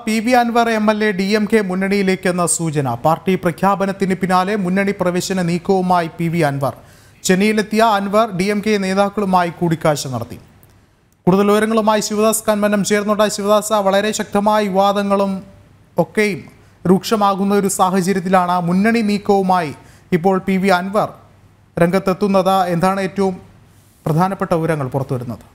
P V Anvar M L A D M K മുന്നണിയിലേക്കെന്ന സൂചന പാർട്ടി പ്രഖ്യാപനത്തിന് പിന്നാലെ മുന്നണി പ്രവേശന നീക്കവുമായി പി വി അൻവർ ചെന്നൈയിലെത്തിയ അൻവർ ഡി എം കെ നേതാക്കളുമായി കൂടിക്കാഴ്ച നടത്തി കൂടുതൽ വിവരങ്ങളുമായി ശിവദാസ് കന്മനം ചേർന്നുണ്ട് ശിവദാസ വളരെ ശക്തമായ വിവാദങ്ങളും ഒക്കെയും രൂക്ഷമാകുന്ന ഒരു സാഹചര്യത്തിലാണ് മുന്നണി നീക്കവുമായി ഇപ്പോൾ പി വി അൻവർ രംഗത്തെത്തുന്നത് എന്താണ് ഏറ്റവും പ്രധാനപ്പെട്ട വിവരങ്ങൾ പുറത്തുവരുന്നത്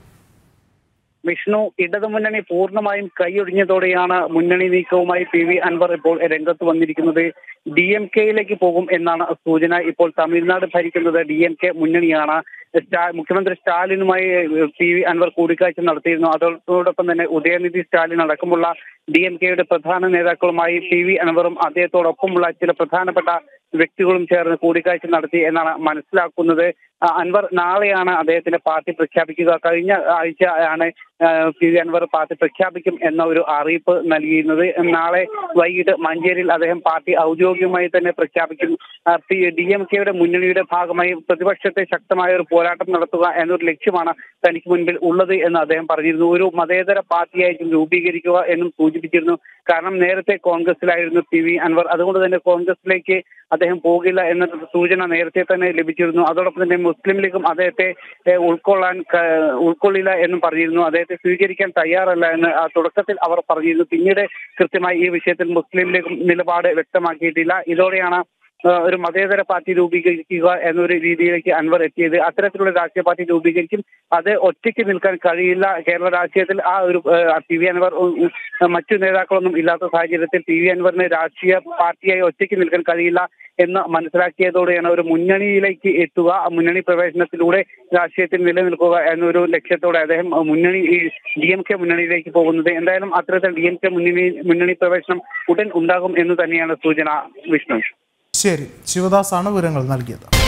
വിഷ്ണു ഇടതുമുന്നണി പൂർണ്ണമായും കൈയൊഴിഞ്ഞതോടെയാണ് മുന്നണി നീക്കവുമായി പി വി അൻവർ ഇപ്പോൾ രംഗത്ത് വന്നിരിക്കുന്നത് ഡി എം കെയിലേക്ക് പോകും എന്നാണ് സൂചന ഇപ്പോൾ തമിഴ്നാട് ഭരിക്കുന്നത് ഡി എം കെ മുന്നണിയാണ് സ്റ്റാ- മുഖ്യമന്ത്രി സ്റ്റാലിനുമായി പി വി അൻവർ കൂടിക്കാഴ്ച നടത്തിയിരുന്നു അതോടൊപ്പം തന്നെ ഉദയനിധി സ്റ്റാലിൻ അടക്കമുള്ള ഡി എം കെയുടെ പ്രധാന നേതാക്കളുമായി പി വി അൻവറും അദ്ദേഹത്തോടൊപ്പമുള്ള ചില പ്രധാനപ്പെട്ട വ്യക്തികളും ചേർന്ന് കൂടിക്കാഴ്ച നടത്തി എന്നാണ് മനസ്സിലാക്കുന്നത് ആ, അൻവർ നാളെയാണ് അദ്ദേഹത്തിന്റെ പാർട്ടി പ്രഖ്യാപിക്കുക കഴിഞ്ഞ ആഴ്ച ആണ് ആ, പി വി അൻവർ പാർട്ടി പ്രഖ്യാപിക്കും എന്ന ഒരു അറിയിപ്പ് നൽകിയിരുന്നത് നാളെ വൈകിട്ട് മഞ്ചേരിയിൽ അദ്ദേഹം പാർട്ടി ഔദ്യോഗികമായി തന്നെ പ്രഖ്യാപിക്കും ആ, പി ഡി എം കെയുടെ മുന്നണിയുടെ ഭാഗമായി പ്രതിപക്ഷത്തെ ശക്തമായ ഒരു പോരാട്ടം നടത്തുക എന്നൊരു ലക്ഷ്യമാണ് തനിക്ക് മുൻപിൽ ഉള്ളത് എന്ന് അദ്ദേഹം പറഞ്ഞിരുന്നു ഒരു മതേതര പാർട്ടിയായിരിക്കും രൂപീകരിക്കുക എന്നും സൂചിപ്പിച്ചിരുന്നു കാരണം നേരത്തെ കോൺഗ്രസിലായിരുന്നു പി വി അൻവർ അതുകൊണ്ട് തന്നെ കോൺഗ്രസിലേക്ക് അദ്ദേഹം പോകില്ല എന്ന സൂചന നേരത്തെ തന്നെ ലഭിച്ചിരുന്നു അതോടൊപ്പം തന്നെ മുസ്ലിം ലീഗും അദ്ദേഹത്തെ ഏഹ്, ഉൾക്കൊള്ളാൻ ക- ഉൾക്കൊള്ളില്ല എന്നും പറഞ്ഞിരുന്നു അദ്ദേഹത്തെ സ്വീകരിക്കാൻ തയ്യാറല്ല എന്ന് ആ തുടക്കത്തിൽ അവർ പറഞ്ഞിരുന്നു പിന്നീട് കൃത്യമായി ഈ വിഷയത്തിൽ മുസ്ലിം ലീഗും നിലപാട് വ്യക്തമാക്കിയിട്ടില്ല ഇതോടെയാണ് ആ, ഒരു മതേതര പാർട്ടി രൂപീകരിക്കുക എന്നൊരു രീതിയിലേക്ക് അൻവർ എത്തിയത് അത്തരത്തിലുള്ള രാഷ്ട്രീയ പാർട്ടി രൂപീകരിക്കും അത് ഒറ്റയ്ക്ക് നിൽക്കാൻ കഴിയില്ല കേരള രാഷ്ട്രീയത്തിൽ ആ ഒരു ആ, പി വി അൻവർ ഉം, ഉം, മറ്റു നേതാക്കളൊന്നും ഇല്ലാത്ത സാഹചര്യത്തിൽ പി വി അൻവറിന് രാഷ്ട്രീയ പാർട്ടിയായി ഒറ്റയ്ക്ക് നിൽക്കാൻ കഴിയില്ല എന്ന് മനസ്സിലാക്കിയതോടെയാണ് ഒരു മുന്നണിയിലേക്ക് എത്തുക ആ മുന്നണി പ്രവേശനത്തിലൂടെ രാഷ്ട്രീയത്തിൽ നിലനിൽക്കുക എന്നൊരു ലക്ഷ്യത്തോടെ അദ്ദേഹം മുന്നണി ഡി എം കെ മുന്നണിയിലേക്ക് പോകുന്നത് എന്തായാലും അത്തരത്തിൽ ഡി എം കെ മുന്നണി മുന്നണി പ്രവേശനം ഉടൻ ഉണ്ടാകും എന്ന് തന്നെയാണ് സൂചന വിഷ്ണു ശരി ശിവദാസാണ് വിവരങ്ങൾ നൽകിയത്